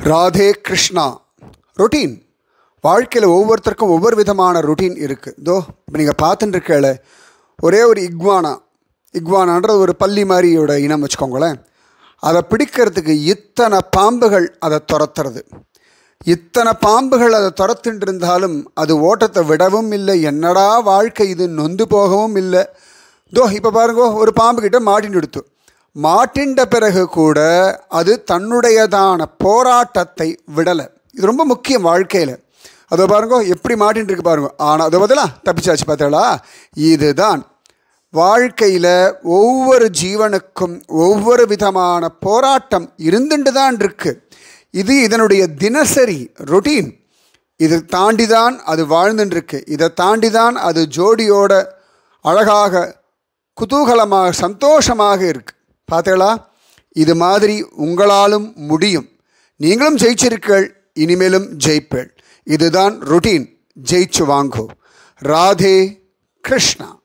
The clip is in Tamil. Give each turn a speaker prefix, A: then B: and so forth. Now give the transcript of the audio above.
A: ராதே கிருஷ்ணா ரொட்டீன் வாழ்க்கையில் ஒவ்வொருத்தருக்கும் ஒவ்வொரு விதமான ரொட்டீன் இருக்குது தோ இப்போ நீங்கள் பார்த்துட்டு இருக்கல ஒரே ஒரு இக்வானா இக்வானான்றது ஒரு பள்ளி மாதிரியோட இனம் வச்சுக்கோங்களேன் அதை பிடிக்கிறதுக்கு இத்தனை பாம்புகள் அதை துரத்துறது இத்தனை பாம்புகள் அதை துரத்துட்டு இருந்தாலும் அது ஓட்டத்தை விடவும் இல்லை என்னடா வாழ்க்கை இது நொந்து போகவும் இல்லை தோ இப்போ பாருங்க ஒரு பாம்பு கிட்ட மாட்டின்னு எடுத்து மாட்டின்ற பிறகு கூட அது தன்னுடையதான போராட்டத்தை விடலை இது ரொம்ப முக்கியம் வாழ்க்கையில் அதோ பாருங்க எப்படி மாட்டின்னு இருக்கு பாருங்க ஆனால் அதை பதிலா தப்பிச்சாச்சு பார்த்தீங்களா இதுதான் வாழ்க்கையில் ஒவ்வொரு ஜீவனுக்கும் ஒவ்வொரு விதமான போராட்டம் இருந்துட்டு தான் இருக்கு இது இதனுடைய தினசரி ரொட்டீன் இது தாண்டி தான் அது வாழ்ந்துட்டுருக்கு இதை தாண்டி தான் அது ஜோடியோட அழகாக குதூகலமாக சந்தோஷமாக இருக்கு பார்த்தீங்களா இது மாதிரி உங்களாலும் முடியும் நீங்களும் ஜெயிச்சிருக்கள் இனிமேலும் ஜெயிப்பேள் இதுதான் ரொட்டீன் ஜெயிச்சு வாங்கோ ராதே கிருஷ்ணா